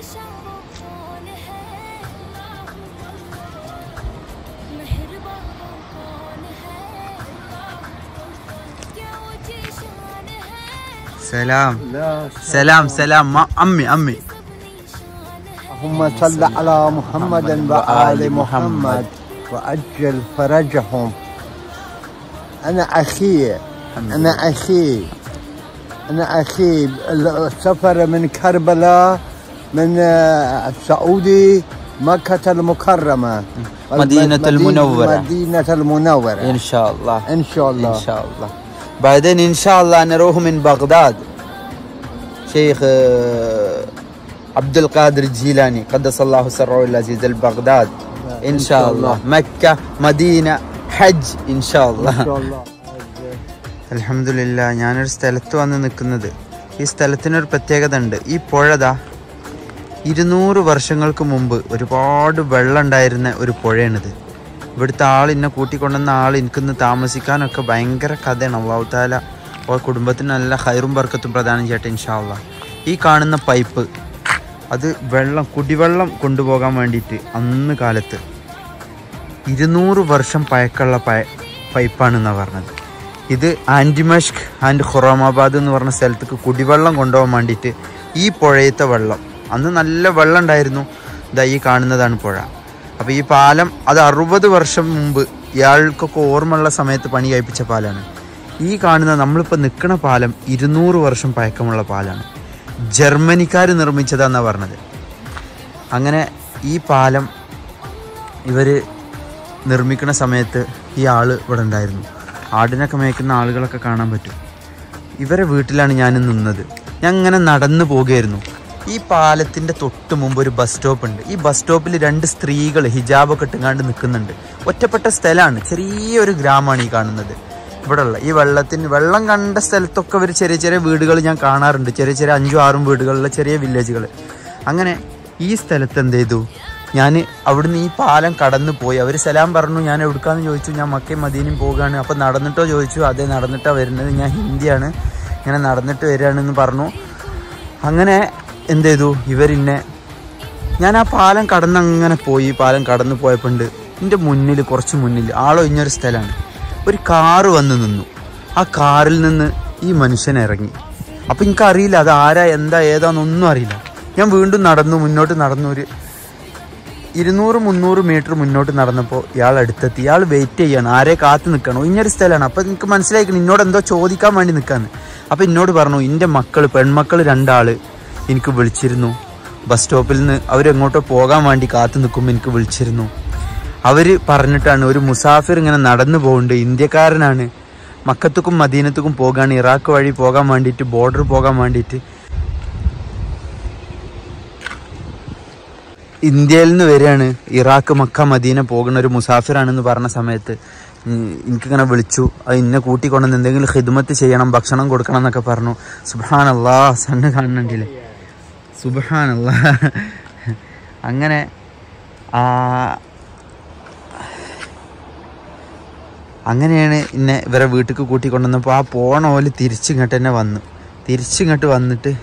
बादशाह वो कौन है मेहरबान वो कौन है क्या ऊंची शान है സലാം لا സലാം സലാം മ- അമ്മി അമ്മി अपनी शान है اللهم صل على محمد وآل محمد وأجل فرجهم أنا أخي أنا أخي أنا أخي السفر من كربلاء من آه، السعودي مكة المكرمة مدينة المنورة. مدينة المنورة إن شاء الله إن شاء الله إن شاء الله بعدين إن شاء الله نروح من بغداد شيخ آه، عبد القادر الجيلاني قدس الله سره العزيز البغداد إن شاء الله مكة مدينة حج إن شاء الله إن شاء الله അലഹമില്ല ഞാനൊരു സ്ഥലത്ത് വന്ന് നിൽക്കുന്നത് ഈ സ്ഥലത്തിനൊരു പ്രത്യേകത ഉണ്ട് ഈ പുഴതാ ഇരുന്നൂറ് വർഷങ്ങൾക്ക് മുമ്പ് ഒരുപാട് വെള്ളം ഉണ്ടായിരുന്ന ഒരു പുഴയാണിത് ഇവിടുത്തെ ആൾ എന്നെ കൂട്ടിക്കൊണ്ടുവന്ന ആൾ എനിക്കിന്ന് താമസിക്കാനൊക്കെ ഭയങ്കര കഥയാണ് അള്ളാഹുത്താല ഓ കുടുംബത്തിന് നല്ല ഹൈറും ബർക്കത്തും പ്രദാനം ചെയ്യട്ടെ ഇൻഷാല്ല ഈ കാണുന്ന പൈപ്പ് അത് വെള്ളം കുടിവെള്ളം കൊണ്ടുപോകാൻ വേണ്ടിയിട്ട് അന്ന് കാലത്ത് ഇരുന്നൂറ് വർഷം പഴക്കമുള്ള പയ പൈപ്പാണെന്നാണ് പറഞ്ഞത് ഇത് ആൻറ്റിമഷ്ക് ആൻഡ് ഖുറാമാബാദ് എന്ന് പറഞ്ഞ സ്ഥലത്തേക്ക് കുടിവെള്ളം കൊണ്ടുപോകാൻ വേണ്ടിയിട്ട് ഈ പുഴയത്തെ വെള്ളം അന്ന് നല്ല വെള്ളം ഉണ്ടായിരുന്നു ഇതാ ഈ കാണുന്നതാണ് പുഴ അപ്പോൾ ഈ പാലം അത് അറുപത് വർഷം മുമ്പ് ഇയാൾക്കൊക്കെ ഓർമ്മയുള്ള സമയത്ത് പണി കഴിപ്പിച്ച പാലാണ് ഈ കാണുന്ന നമ്മളിപ്പോൾ നിൽക്കുന്ന പാലം ഇരുന്നൂറ് വർഷം പഴക്കമുള്ള പാലാണ് ജർമ്മനിക്കാർ നിർമ്മിച്ചതാന്നാണ് പറഞ്ഞത് അങ്ങനെ ഈ പാലം ഇവർ നിർമ്മിക്കുന്ന സമയത്ത് ഈ ആള് ഇവിടെ ഉണ്ടായിരുന്നു ആടിനൊക്കെ മേയ്ക്കുന്ന ആളുകളൊക്കെ കാണാൻ പറ്റും ഇവരെ വീട്ടിലാണ് ഞാൻ നിന്നത് ഞാൻ ഇങ്ങനെ നടന്നു പോകുകയായിരുന്നു ഈ പാലത്തിൻ്റെ തൊട്ട് മുമ്പ് ഒരു ബസ് സ്റ്റോപ്പ് ഉണ്ട് ഈ ബസ് സ്റ്റോപ്പിൽ രണ്ട് സ്ത്രീകൾ ഹിജാബൊക്കെ ഇട്ടുങ്ങാണ്ട് നിൽക്കുന്നുണ്ട് ഒറ്റപ്പെട്ട സ്ഥലമാണ് ചെറിയൊരു ഗ്രാമമാണ് ഈ കാണുന്നത് ഇവിടെയുള്ള ഈ വെള്ളത്തിന് വെള്ളം കണ്ട സ്ഥലത്തൊക്കെ ഒരു ചെറിയ ചെറിയ വീടുകൾ ഞാൻ കാണാറുണ്ട് ചെറിയ ചെറിയ അഞ്ചും ആറും വീടുകളിലെ ചെറിയ വില്ലേജുകൾ അങ്ങനെ ഈ സ്ഥലത്ത് എന്ത് ചെയ്തു ഞാൻ അവിടുന്ന് ഈ പാലം കടന്നു പോയി അവർ സലാം പറഞ്ഞു ഞാൻ എവിടുക്കാന്ന് ചോദിച്ചു ഞാൻ മക്കയും മദീനയും പോവുകയാണ് അപ്പം നടന്നിട്ടോ ചോദിച്ചു അതെ നടന്നിട്ടാണ് വരുന്നത് ഞാൻ ഹിന്ദിയാണ് ഇങ്ങനെ നടന്നിട്ട് വരികയാണെന്ന് പറഞ്ഞു അങ്ങനെ എന്ത് ചെയ്തു ഇവരിന്നെ ഞാൻ ആ പാലം കടന്ന് അങ്ങനെ പോയി പാലം കടന്നു പോയപ്പോണ്ട് എൻ്റെ മുന്നിൽ കുറച്ച് മുന്നിൽ ആളൊഴിഞ്ഞൊരു സ്ഥലമാണ് ഒരു കാറ് വന്ന് നിന്നു ആ കാറിൽ നിന്ന് ഈ മനുഷ്യൻ ഇറങ്ങി അപ്പം എനിക്കറിയില്ല അത് ആരാ എന്താ ഏതാന്നൊന്നും അറിയില്ല ഞാൻ വീണ്ടും നടന്നു മുന്നോട്ട് നടന്നു ഒരു ഇരുന്നൂറ് മുന്നൂറ് മീറ്റർ മുന്നോട്ട് നടന്നപ്പോൾ ഇയാൾ അടുത്തെത്തി ഇയാൾ വെയിറ്റ് ചെയ്യാണ് ആരെ കാത്തു നിൽക്കണം ഇങ്ങനൊരു സ്ഥലമാണ് അപ്പം എനിക്ക് മനസ്സിലായിക്കണം എന്നോട് എന്തോ ചോദിക്കാൻ വേണ്ടി നിൽക്കാന്ന് അപ്പം എന്നോട് പറഞ്ഞു എൻ്റെ മക്കൾ പെൺമക്കൾ രണ്ടാള് എനിക്ക് വിളിച്ചിരുന്നു ബസ് സ്റ്റോപ്പിൽ നിന്ന് അവരെങ്ങോട്ടോ പോകാൻ വേണ്ടി കാത്തു നിൽക്കുമ്പോൾ എനിക്ക് വിളിച്ചിരുന്നു അവർ പറഞ്ഞിട്ടാണ് ഒരു മുസാഫിർ ഇങ്ങനെ നടന്നു പോകുന്നുണ്ട് ഇന്ത്യക്കാരനാണ് മക്കത്തുക്കും മദീനത്തുക്കും പോകാണ് ഇറാഖ് വഴി പോകാൻ വേണ്ടിയിട്ട് ബോർഡർ പോകാൻ വേണ്ടിയിട്ട് ഇന്ത്യയിൽ നിന്ന് വരികയാണ് ഇറാഖ് മക്ക മദീന പോകുന്ന ഒരു മുസാഫിറാണെന്ന് പറഞ്ഞ സമയത്ത് ഉം, എനിക്കിങ്ങനെ വിളിച്ചു അത് ഇന്നെ കൂട്ടിക്കൊണ്ടെന്ന് എന്തെങ്കിലും ഹിദ്മത്ത് ചെയ്യണം ഭക്ഷണം കൊടുക്കണം എന്നൊക്കെ പറഞ്ഞു സുബാൻ അള്ളാ സണ്ണ് കാണുന്നുണ്ടില്ലേ സുബാൻ അള്ളാ അങ്ങനെ ആ അങ്ങനെയാണ് എന്നെ ഇവരെ വീട്ടിലേക്ക് കൂട്ടിക്കൊണ്ടുവന്നപ്പോൾ ആ പോണ പോലെ തിരിച്ചിങ്ങോട്ട് തന്നെ വന്നു തിരിച്ചിങ്ങോട്ട് വന്നിട്ട്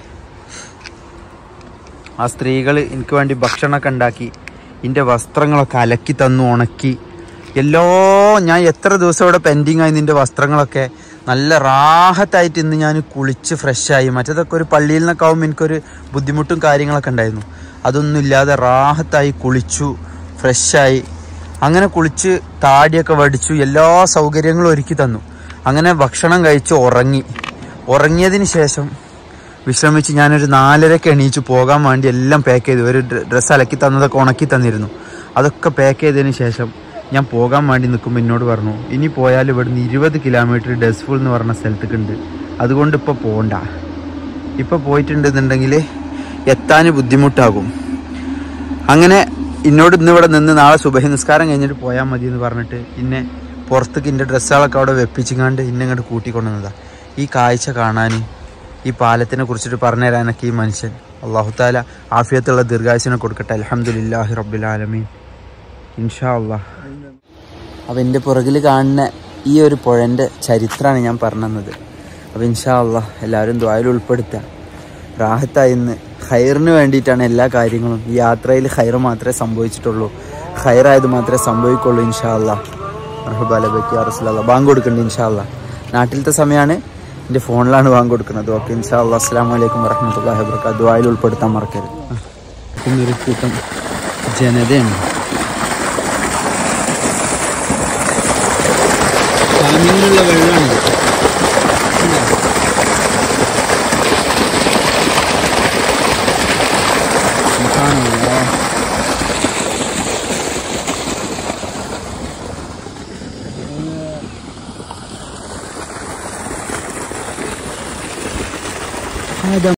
ആ സ്ത്രീകൾ എനിക്ക് വേണ്ടി ഭക്ഷണമൊക്കെ ഉണ്ടാക്കി എൻ്റെ വസ്ത്രങ്ങളൊക്കെ അലക്കി തന്നു ഉണക്കി എല്ലോ ഞാൻ എത്ര ദിവസം ഇവിടെ പെൻഡിങ് ആയി നിൻ്റെ വസ്ത്രങ്ങളൊക്കെ നല്ല റാഹത്തായിട്ട് ഇന്ന് ഞാൻ കുളിച്ച് ഫ്രഷായി മറ്റേതൊക്കെ ഒരു പള്ളിയിൽ നിന്നൊക്കെ ആകുമ്പോൾ എനിക്കൊരു ബുദ്ധിമുട്ടും കാര്യങ്ങളൊക്കെ ഉണ്ടായിരുന്നു അതൊന്നും ഇല്ലാതെ റാഹത്തായി കുളിച്ചു ഫ്രഷായി അങ്ങനെ കുളിച്ച് താടിയൊക്കെ വടിച്ചു എല്ലാ സൗകര്യങ്ങളും ഒരുക്കി തന്നു അങ്ങനെ ഭക്ഷണം കഴിച്ച് ഉറങ്ങി ഉറങ്ങിയതിന് ശേഷം വിശ്രമിച്ച് ഞാനൊരു നാലരക്ക് എണീച്ച് പോകാൻ വേണ്ടി എല്ലാം പാക്ക് ചെയ്തു ഒരു ഡ്രസ്സ് അലക്കി തന്നതൊക്കെ ഉണക്കി തന്നിരുന്നു അതൊക്കെ പാക്ക് ചെയ്തതിന് ശേഷം ഞാൻ പോകാൻ വേണ്ടി നിൽക്കുമ്പോൾ എന്നോട് പറഞ്ഞു ഇനി പോയാൽ ഇവിടുന്ന് ഇരുപത് കിലോമീറ്റർ ഡെസ്ഫുൾ എന്ന് പറഞ്ഞ സ്ഥലത്തേക്ക് ഉണ്ട് അതുകൊണ്ട് ഇപ്പോൾ പോകണ്ട ഇപ്പോൾ പോയിട്ടുണ്ടെന്നുണ്ടെങ്കിൽ എത്താൻ ബുദ്ധിമുട്ടാകും അങ്ങനെ എന്നോട് ഇന്ന് ഇവിടെ നിന്ന് നാളെ സുബഹി നിസ്കാരം കഴിഞ്ഞിട്ട് പോയാൽ മതി എന്ന് പറഞ്ഞിട്ട് ഇന്നെ പുറത്തേക്ക് എൻ്റെ ഡ്രസ്സുകളൊക്കെ അവിടെ വെപ്പിച്ചിങ്ങാണ്ട് ഇന്നെ ഇങ്ങോട്ട് കൂട്ടിക്കൊണ്ടുവന്നതാ ഈ കാഴ്ച കാണാൻ ഈ പാലത്തിനെ കുറിച്ചിട്ട് പറഞ്ഞു തരാനൊക്കെ ഈ മനുഷ്യൻ അള്ളാഹു താല ആഫിയത്തുള്ള ദീർഘായുസിനെ കൊടുക്കട്ടെ അലഹമുല്ലാഹി റബ്ബുലാലമീൻ ഇൻഷാ അള്ളാഹ് അപ്പം എൻ്റെ പുറകിൽ കാണുന്ന ഈ ഒരു പുഴൻ്റെ ചരിത്രമാണ് ഞാൻ പറഞ്ഞത് അപ്പോൾ ഇൻഷാ അള്ളാഹ് എല്ലാവരും ദ്വായിൽ ഉൾപ്പെടുത്തുക റാഹത്തായി ഇന്ന് ഖൈറിന് വേണ്ടിയിട്ടാണ് എല്ലാ കാര്യങ്ങളും ഈ യാത്രയിൽ ഖൈർ മാത്രമേ സംഭവിച്ചിട്ടുള്ളൂ ഖൈറായത് മാത്രമേ സംഭവിക്കുള്ളൂ ഇൻഷാ അല്ലാ റഹബാലബക്കി അറസ്ലാ ബാങ്ക് കൊടുക്കുന്നുണ്ട് ഇൻഷാ അല്ലാ നാട്ടിലത്തെ സമയമാണ് എൻ്റെ ഫോണിലാണ് ബാങ്ക് കൊടുക്കുന്നത് ഓക്കെ ഇൻഷാ അല്ലാ അസ്സാം വലൈക്കും വറഹമത്തല്ലാഹി വർക്കാ ദ്വായിൽ ഉൾപ്പെടുത്താൻ മറക്കരുത് ഒരു കൂട്ടം ജനതയാണ് ഫാമിങ്ങിനുള്ള വെള്ളമാണ്